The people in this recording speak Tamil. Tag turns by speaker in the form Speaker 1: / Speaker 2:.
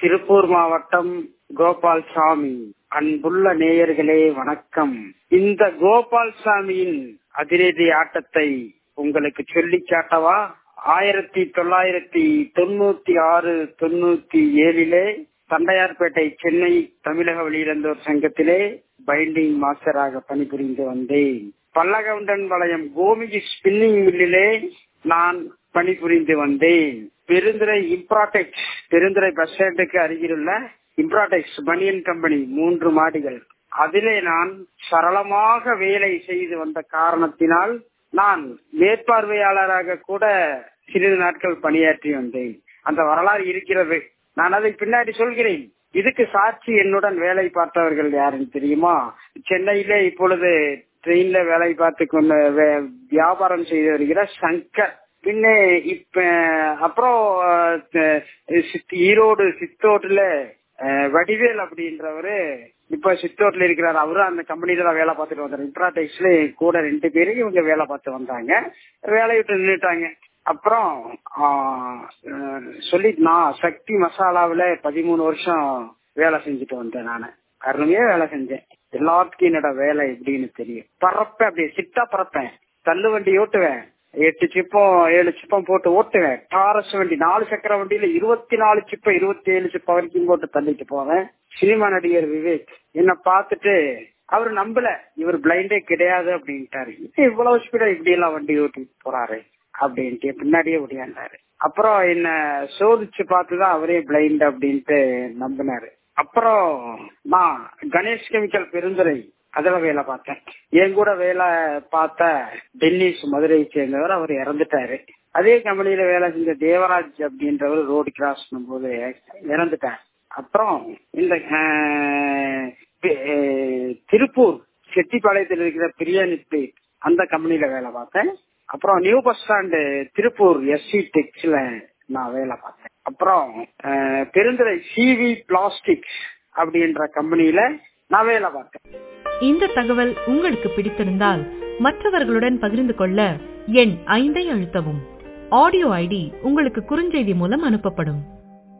Speaker 1: திருப்பூர் மாவட்டம் கோபால் சாமி அன்புள்ள நேயர்களே வணக்கம் இந்த கோபால் சாமியின் அதிரடி ஆட்டத்தை உங்களுக்கு சொல்லி காட்டவா ஆயிரத்தி தொள்ளாயிரத்தி தொண்ணூத்தி ஆறு தொண்ணூத்தி ஏழிலே தண்டையார்பேட்டை சென்னை தமிழக வெளியிழந்தோர் சங்கத்திலே பைண்டிங் மாஸ்டராக பணிபுரிந்து வந்தேன் பல்லகவுண்டன் வளையம் கோமிகி ஸ்பின்னிங் மில்லிலே நான் பணிபுரிந்து வந்தேன் பெருந்துறை இம்ப்ராடெக்ஸ் பெருந்துறை பஸ் ஸ்டாண்டுக்கு அருகிலுள்ள இம்ப்ராடெக்ஸ் பனியன் கம்பெனி மூன்று மாடிகள் அதிலே நான் சரளமாக வேலை செய்து வந்த காரணத்தினால் நான் மேற்பார்வையாளராக கூட சிறிது நாட்கள் பணியாற்றி வந்தேன் அந்த வரலாறு இருக்கிறது நான் அதை பின்னாடி சொல்கிறேன் இதுக்கு சாட்சி என்னுடன் வேலை பார்த்தவர்கள் யாருன்னு தெரியுமா சென்னையிலே இப்பொழுது ட்ரெயின்ல வேலை பார்த்து கொண்டு வியாபாரம் செய்து வருகிற சங்கர் பின்ன இப்ப அப்புறம் ஈரோடு சித்தோட்டுல வடிவேல் அப்படின்றவரு இப்ப சித்தோட்ல இருக்கிறாரு அவரும் அந்த கம்பெனில தான் வேலை பார்த்துட்டு வந்தாரு இன்ட்ராடெக்ஸ்ல கூட ரெண்டு பேரும் இவங்க வேலை பார்த்து வந்தாங்க வேலையை விட்டு நின்றுட்டாங்க அப்புறம் சொல்லி நான் சக்தி மசாலாவில பதிமூணு வருஷம் வேலை செஞ்சுட்டு வந்தேன் நானு அருமையா வேலை செஞ்சேன் எல்லாத்துக்கும் என்னோட வேலை எப்படின்னு தெரியும் பறப்பேன் அப்படியே சிட்டா பறப்பேன் தள்ளு வண்டி ஓட்டுவேன் எட்டு சிப்பம் ஏழு சிப்பம் போட்டு ஓட்டுவேன் டாரஸ் வண்டி நாலு சக்கர வண்டியில இருபத்தி நாலு சிப்பம் இருபத்தி ஏழு சிப்பம் வரைக்கும் போட்டு தள்ளிட்டு போவேன் சினிமா நடிகர் விவேக் என்ன பார்த்துட்டு அவர் நம்பல இவர் பிளைண்டே கிடையாது அப்படின்ட்டாரு இவ்வளவு ஸ்பீடா இப்படி எல்லாம் வண்டி ஓட்டிட்டு போறாரு அப்படின்ட்டு பின்னாடியே ஓடியாண்டாரு அப்புறம் என்ன சோதிச்சு பார்த்துதான் அவரே பிளைண்ட் அப்படின்ட்டு நம்பினாரு அப்புறம் நான் கணேஷ் கெமிக்கல் பெருந்துறை அதுல வேலை பார்த்தேன் என் கூட வேலை பார்த்த டென்னிஸ் மதுரையை சேர்ந்தவர் அவர் இறந்துட்டாரு அதே கம்பெனியில வேலை செஞ்ச தேவராஜ் அப்படின்றவர் ரோடு கிராஸ் போது இறந்துட்டார் அப்புறம் இந்த திருப்பூர் செட்டிப்பாளையத்தில் இருக்கிற பிரியாணி பிளேட் அந்த கம்பெனில வேலை பார்த்தேன் அப்புறம் new bus stand Tiruppur SC டெக்ஸ்ல நான் வேலை பார்த்தேன் அப்புறம் பெருந்துறை சிவி பிளாஸ்டிக்ஸ் அப்படின்ற கம்பெனியில நான் வேலை பார்த்தேன்
Speaker 2: இந்த தகவல் உங்களுக்கு பிடித்திருந்தால் மற்றவர்களுடன் பகிர்ந்து கொள்ள எண் ஐந்தை அழுத்தவும் ஆடியோ ஐடி உங்களுக்கு குறுஞ்செய்தி மூலம் அனுப்பப்படும்